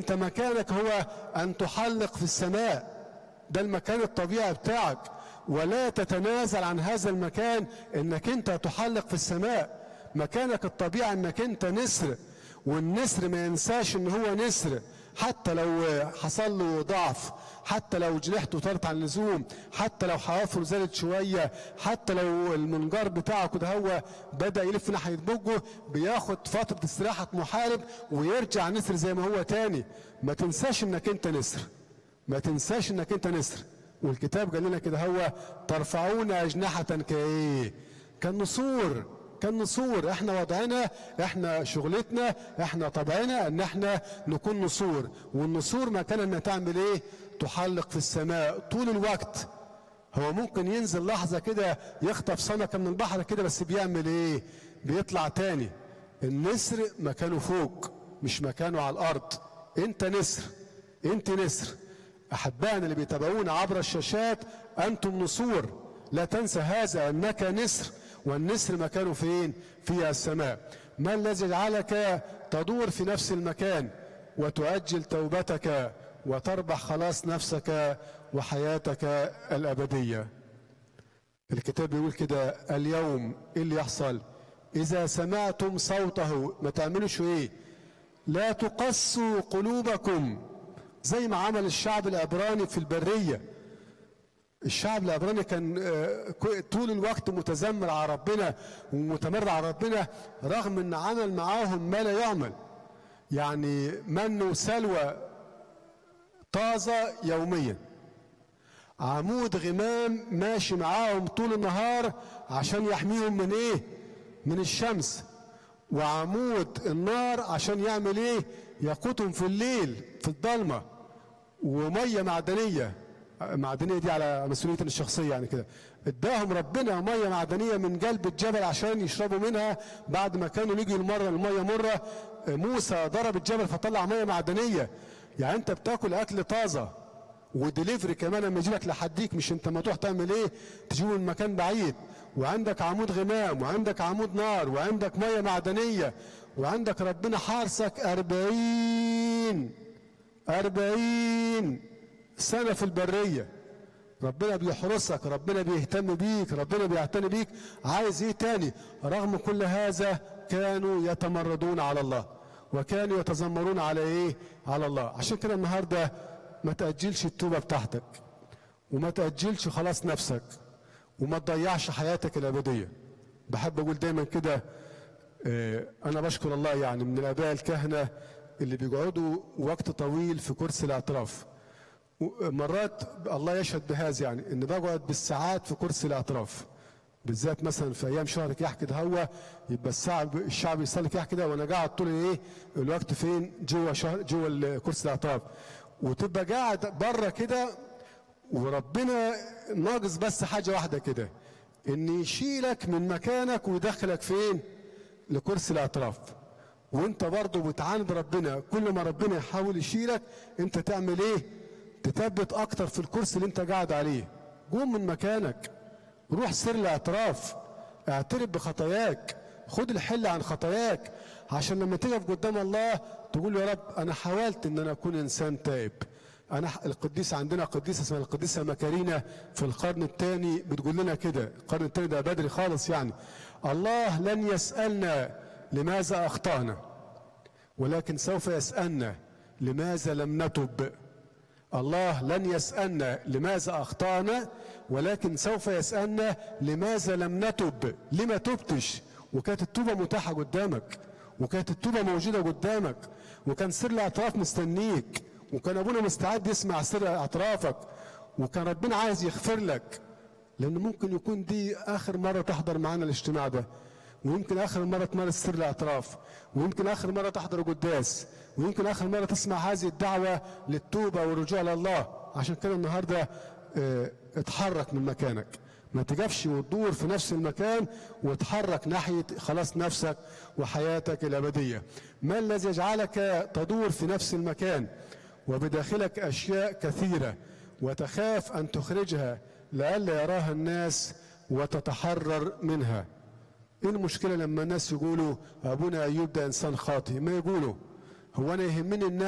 انت مكانك هو ان تحلق في السماء ده المكان الطبيعي بتاعك ولا تتنازل عن هذا المكان انك انت تحلق في السماء مكانك الطبيعي انك انت نسر والنسر ما ينساش ان هو نسر حتى لو حصل له ضعف حتى لو جنحته طارت عن اللزوم حتى لو حوافره زادت شوية حتى لو المنجر بتاعه كده هو بدأ يلف ناحية بوجه بياخد فترة استراحة محارب ويرجع نسر زي ما هو تاني ما تنساش انك انت نسر ما تنساش انك انت نسر والكتاب قال لنا كده هو ترفعون اجنحة كايه كالنسور كالنسور احنا وضعنا احنا شغلتنا احنا طبعنا ان احنا نكون نسور والنسور مكان انها تعمل ايه تحلق في السماء طول الوقت هو ممكن ينزل لحظة كده يخطف سمكة من البحر كده بس بيعمل ايه بيطلع تاني النسر مكانه فوق مش مكانه على الارض انت نسر انت نسر احبائنا اللي بيتابعونا عبر الشاشات انتم نسور لا تنسى هذا انك نسر والنسر مكانه فين في السماء ما الذي جعلك تدور في نفس المكان وتؤجل توبتك وتربح خلاص نفسك وحياتك الأبدية الكتاب بيقول كده اليوم ايه اللي يحصل إذا سمعتم صوته ما تعملوش ايه لا تقسوا قلوبكم زي ما عمل الشعب العبراني في البريه الشعب العبراني كان طول الوقت متذمر على ربنا ومتمرد على ربنا رغم ان عمل معاهم ما لا يعمل يعني من وسلوى طازة يوميا عمود غمام ماشي معاهم طول النهار عشان يحميهم من ايه من الشمس وعمود النار عشان يعمل ايه يقودهم في الليل في الضلمة ومية معدنية معدنيه دي على مسؤوليتنا الشخصيه يعني كده اداهم ربنا ميه معدنيه من قلب الجبل عشان يشربوا منها بعد ما كانوا يجوا المره الميه مره موسى ضرب الجبل فطلع ميه معدنيه يعني انت بتاكل اكل طازه ودليفري كمان لما يجي لك لحديك مش انت ما تروح تعمل ايه تجيبه من مكان بعيد وعندك عمود غمام وعندك عمود نار وعندك ميه معدنيه وعندك ربنا حارسك أربعين أربعين سنة في البرية ربنا بيحرسك ربنا بيهتم بيك ربنا بيعتني بيك عايز ايه تاني رغم كل هذا كانوا يتمردون على الله وكانوا يتذمرون على ايه على الله عشان كده النهاردة ما تأجلش التوبة بتاعتك وما تأجلش خلاص نفسك وما تضيعش حياتك الأبدية بحب أقول دايما كده اه أنا بشكر الله يعني من الآباء الكهنة اللي بيقعدوا وقت طويل في كرسي الاعتراف مرات الله يشهد بهذا يعني ان بقعد بالساعات في كرسي الاطراف بالذات مثلا في ايام شهر كيح كده هو يبقى الساعه الشعب يصلي كيح كده وانا قاعد طول ايه الوقت فين جوه شهر جوه كرسي الاطراف وتبقى قاعد بره كده وربنا ناقص بس حاجه واحده كده ان يشيلك من مكانك ويدخلك فين لكرسي الاطراف وانت برضه بتعاند ربنا كل ما ربنا يحاول يشيلك انت تعمل ايه تثبت اكتر في الكرسي اللي انت قاعد عليه قوم من مكانك روح سر الاعتراف اعترف بخطاياك خد الحل عن خطاياك عشان لما تقف قدام الله تقول يا رب انا حاولت ان انا اكون انسان تائب انا القديس عندنا قديسه اسمها القديسه مكارينا في القرن الثاني بتقول لنا كده القرن الثاني ده بدري خالص يعني الله لن يسالنا لماذا اخطانا ولكن سوف يسالنا لماذا لم نتب الله لن يسألنا لماذا أخطأنا ولكن سوف يسألنا لماذا لم نتب لما تبتش وكانت التوبة متاحة قدامك وكانت التوبة موجودة قدامك وكان سر الاعتراف مستنيك وكان أبونا مستعد يسمع سر اعترافك وكان ربنا عايز يغفر لك لأن ممكن يكون دي آخر مرة تحضر معانا الاجتماع ده ويمكن اخر مره تمارس سر الاعتراف ويمكن اخر مره تحضر قداس ويمكن اخر مره تسمع هذه الدعوه للتوبه والرجوع لله عشان كده النهارده اه اتحرك من مكانك ما تقفش وتدور في نفس المكان وتحرك ناحيه خلاص نفسك وحياتك الابديه ما الذي يجعلك تدور في نفس المكان وبداخلك اشياء كثيره وتخاف ان تخرجها لئلا يراها الناس وتتحرر منها ايه المشكله لما الناس يقولوا ابونا ايوب ده انسان خاطئ ما يقولوا هو انا يهمني الناس